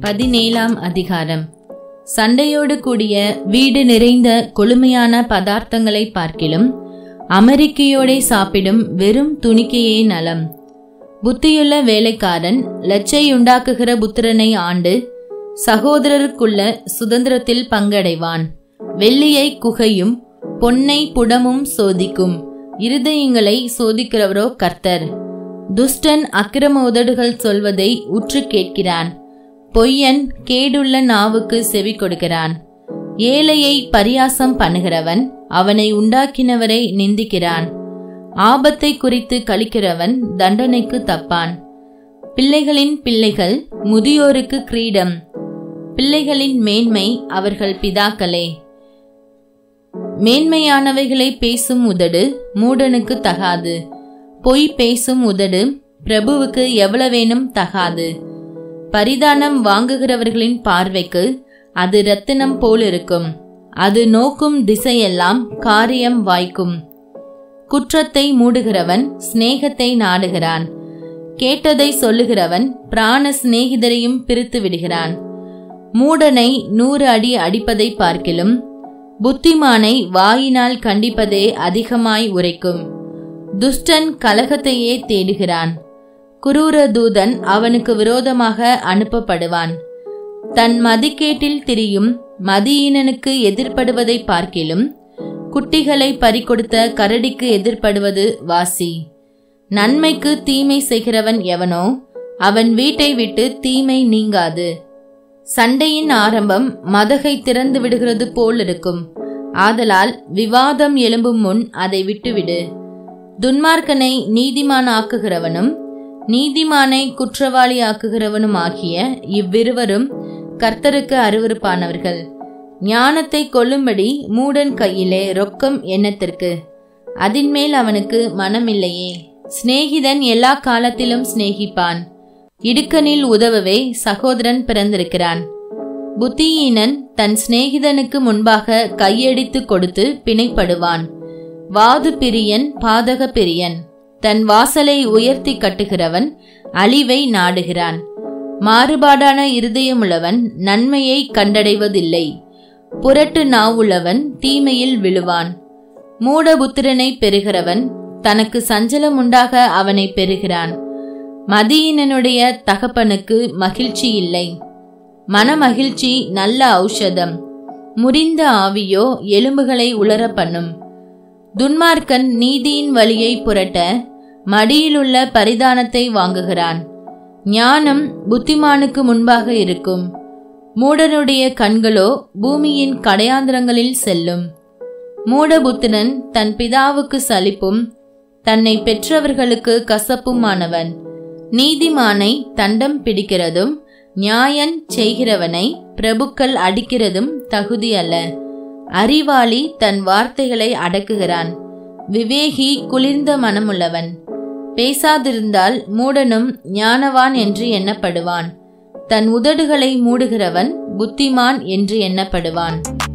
பதினேழாம் அதிகாரம் சண்டையோடு கூடிய வீடு நிறைந்த கொழுமையான பதார்த்தங்களை பார்க்கிலும் அமெரிக்கையோடே சாப்பிடும் வெறும் துணிக்கையே நலம் புத்தியுள்ள வேலைக்காரன் லச்சையுண்டாக்குகிற புத்திரனை ஆண்டு சகோதரருக்குள்ள சுதந்திரத்தில் பங்கடைவான் வெள்ளியை குகையும் பொன்னை புடமும் சோதிக்கும் இருதயங்களை சோதிக்கிறவரோ கர்த்தர் துஷ்டன் அக்கிரம உதடுகள் சொல்வதை உற்று கேட்கிறான் பொய்யன் கேடுள்ள நாவுக்கு செவி கொடுக்கிறான் ஏழையை பரியாசம் பண்ணுகிறவன் அவனை உண்டாக்கினவரை நிந்திக்கிறான் ஆபத்தை குறித்து கழிக்கிறவன் தண்டனைக்கு தப்பான் பிள்ளைகளின் பிள்ளைகள் முதியோருக்கு கிரீடம் பிள்ளைகளின் மேன்மை அவர்கள் பிதாக்களே மேன்மையானவைகளை பேசும் உதடு மூடனுக்கு தகாது பொய் பேசும் உதடு பிரபுவுக்கு எவ்வளவேனும் தகாது பரிதானம் வாங்குகிறவர்களின் பார்வைக்கு அது ரத்தினம் போல் இருக்கும் அது நோக்கும் திசையெல்லாம் காரியம் வாய்க்கும் குற்றத்தை மூடுகிறவன் சிநேகத்தை நாடுகிறான் கேட்டதை சொல்லுகிறவன் பிராண சிநேகிதரையும் பிரித்து விடுகிறான் மூடனை நூறு அடி அடிப்பதை பார்க்கிலும் புத்திமானை வாயினால் கண்டிப்பதே அதிகமாய் உரைக்கும் துஷ்டன் கலகத்தையே தேடுகிறான் குரூர தூதன் அவனுக்கு விரோதமாக அனுப்பப்படுவான் தன் மதிக்கேட்டில் திரியும் மதியீனனுக்கு எதிர்ப்படுவதை பார்க்கிலும் குட்டிகளை பறிகொடுத்த கரடிக்கு எதிர்ப்படுவது வாசி நன்மைக்கு தீமை செய்கிறவன் எவனோ அவன் வீட்டை விட்டு தீமை நீங்காது சண்டையின் ஆரம்பம் மதகை திறந்து விடுகிறது போல் இருக்கும் ஆதலால் விவாதம் எழும்பும் முன் அதை விட்டுவிடு துன்மார்க்கனை நீதிமான் ஆக்குகிறவனும் நீதிமானை குற்றவாளி ஆக்குகிறவனும் ஆகிய இவ்விருவரும் கர்த்தருக்கு அருவருப்பானவர்கள் ஞானத்தை கொல்லும்படி மூடன் கையிலே ரொக்கம் எண்ணத்திற்கு அதின்மேல் அவனுக்கு மனமில்லையே சிநேகிதன் எல்லா காலத்திலும் சிநேகிப்பான் இடுக்கனில் உதவவே சகோதரன் பிறந்திருக்கிறான் புத்தியீனன் தன் சிநேகிதனுக்கு முன்பாக கையடித்து கொடுத்து பிணைப்படுவான் வாது பிரியன் பாதக பிரியன் தன் வாசலை உயர்த்தி கட்டுகிறவன் அழிவை நாடுகிறான் மாறுபாடான இருதயமுள்ளவன் நன்மையை கண்டடைவதில்லை புரட்டு நாவுள்ளவன் தீமையில் விழுவான் மூடபுத்திரனை பெறுகிறவன் தனக்கு சஞ்சலம் உண்டாக அவனை பெறுகிறான் மதியினனுடைய தகப்பனுக்கு மகிழ்ச்சி இல்லை மனமகிழ்ச்சி நல்ல ஔஷதம் முறிந்த ஆவியோ எலும்புகளை உலர பண்ணும் துன்மார்க்கன் நீதியின் வழியை புரட்ட மடியிலுள்ள பரிதானத்தை வாங்குகிறான் ஞானம் புத்திமானுக்கு முன்பாக இருக்கும் மூடனுடைய கண்களோ பூமியின் கடையாந்திரங்களில் செல்லும் மூடபுத்திரன் தன் பிதாவுக்கு சலிப்பும் தன்னை பெற்றவர்களுக்கு கசப்புமானவன் நீதிமானை தண்டம் பிடிக்கிறதும் நியாயன் செய்கிறவனை பிரபுக்கள் அடிக்கிறதும் தகுதி அல்ல அறிவாளி தன் வார்த்தைகளை அடக்குகிறான் விவேகி குளிர்ந்த மனமுள்ளவன் பேசாதிருந்தால் மூடனும் ஞானவான் என்று எண்ணப்படுவான் தன் உதடுகளை மூடுகிறவன் புத்திமான் என்று எண்ணப்படுவான்